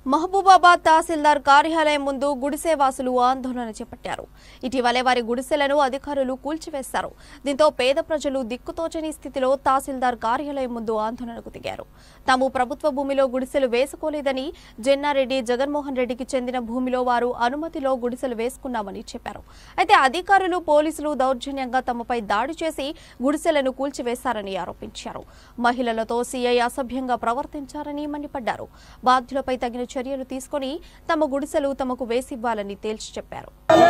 మహబూబాబాద్ తహసీల్దార్ కార్యాలయం ముందు గుడిసెవాసులు ఆందోళన చేపట్టారు ఇటీవలే వారి గుడిసెలను అధికారులు కూల్చివేశారు దీంతో పేద ప్రజలు దిక్కుతోచని స్థితిలో తహసీల్దార్ కార్యాలయం ముందు ఆందోళనకు దిగారు తాము ప్రభుత్వ భూమిలో గుడిసెలు వేసుకోలేదని జెన్నారెడ్డి జగన్మోహన్ రెడ్డికి చెందిన భూమిలో వారు అనుమతిలో గుడిసెలు వేసుకున్నామని చెప్పారు అయితే అధికారులు పోలీసులు దౌర్జన్యంగా తమపై దాడి చేసి గుడిసెలను కూల్చివేశారని ఆరోపించారు మహిళలతో సీఐ అసభ్యంగా ప్రవర్తించారని మండిపడ్డారు బాధ్యులపై తగిన చర్యలు తీసుకొని తమ గుడిసెలు తమకు వేసివ్వాలని తేల్చి చెప్పారు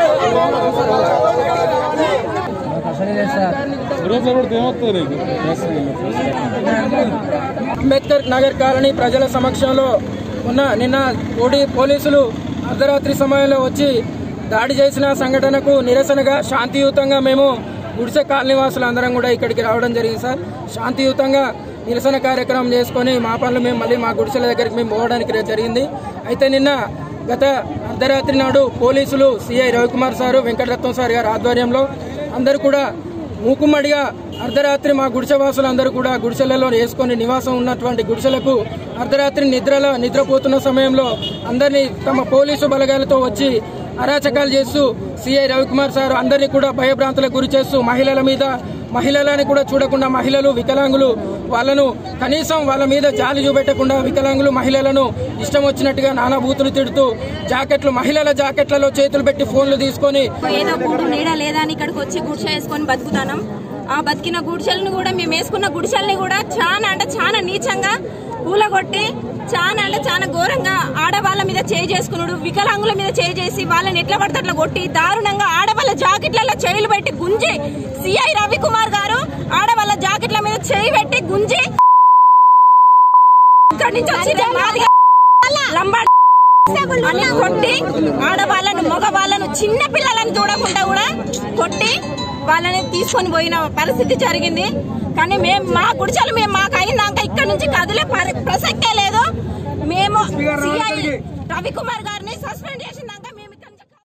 రోజు పడితే ఏమవుతుంది నీకు అంబేద్కర్ నగర్ కాలనీ ప్రజల సమక్షంలో ఉన్న నిన్న ఓడి పోలీసులు అర్ధరాత్రి సమయంలో వచ్చి దాడి చేసిన సంఘటనకు నిరసనగా శాంతియుతంగా మేము గుడిసె కాలనీవాసులు అందరం కూడా ఇక్కడికి రావడం జరిగింది సార్ శాంతియుతంగా నిరసన కార్యక్రమం చేసుకొని మా పనులు మేము మళ్ళీ మా గుడిసెల దగ్గరికి మేము పోవడానికి రే- జరిగింది అయితే నిన్న గత అర్ధరాత్రి నాడు పోలీసులు CI Ravikumar sir Venkataratnam sir గారి ఆధ్వర్యంలో అందరూ కూడా మూకుమ్మడిగా అర్ధరాత్రి మా గుడిసెవాసులు అందరూ కూడా గుడిసెలలో వేసుకొని నివాసం ఉన్నటువంటి గుడిసెలకు అర్ధరాత్రి నిద్రలో నిద్రపోతున్న సమయంలో అందరినీ తమ పోలీసు బలగాలతో వచ్చి అరాచకాలు చేస్తూ సిఐ రవికుమార్ సార్ అందరినీ కూడా భయభ్రాంతులకు గురి చేస్తూ మహిళల మీద మహిళలని కూడా చూడకుండా మహిళలు వికలాంగులు వాళ్ళను కనీసం వాళ్ళ మీద జాలి చూపెట్టకుండా వికలాంగులు మహిళలను ఇష్టం వచ్చినట్టుగా నానా బూతులు తిడుతూ జాకెట్లు మహిళల జాకెట్లలో చేతులు పెట్టి ఫోన్లు తీసుకొని ఏదో కూడు నీడ లేదా అని ఇక్కడికి వచ్చి గుడిసె వేసుకొని బతుకుతాం ఆ బతికిన గుడిసెలను కూడా మేము వేసుకున్న గుడిసెల్ని కూడా చాలా అంటే చాలా నీచంగా కూలగొట్టి చాలా అంటే చాలా ఘోరంగా ఆడవాళ్ళ మీద చేయి చేసుకున్నాడు వికలాంగుల మీద చేయి చేసి వాళ్ళని ఎట్లా పడితే అట్లా కొట్టి దారుణంగా ఆడవాళ్ళ జాకెట్లలో చేయిలు పెట్టి గుంజి సిఐ రవికుమార్ గారు ఆడవాళ్ళ జాకెట్ల మీద చేయి పెట్టి గుంజి ఇక్కడి నుంచి వచ్చి మాదిగా లంబాడి అని కొట్టి ఆడవాళ్ళను మగవాళ్ళను చిన్న పిల్లలను చూడకుండా కూడా కొట్టి వాళ్ళని తీసుకొని పోయిన పరిస్థితి జరిగింది కానీ మేము మా గుడిచలు మేము మాకు అయినాక ఇక్కడ నుంచి కదిలే పరి- ప్రసక్తే లేదు మేము సిఐ రవికుమార్ గారిని సస్పెండ్ చేసినాక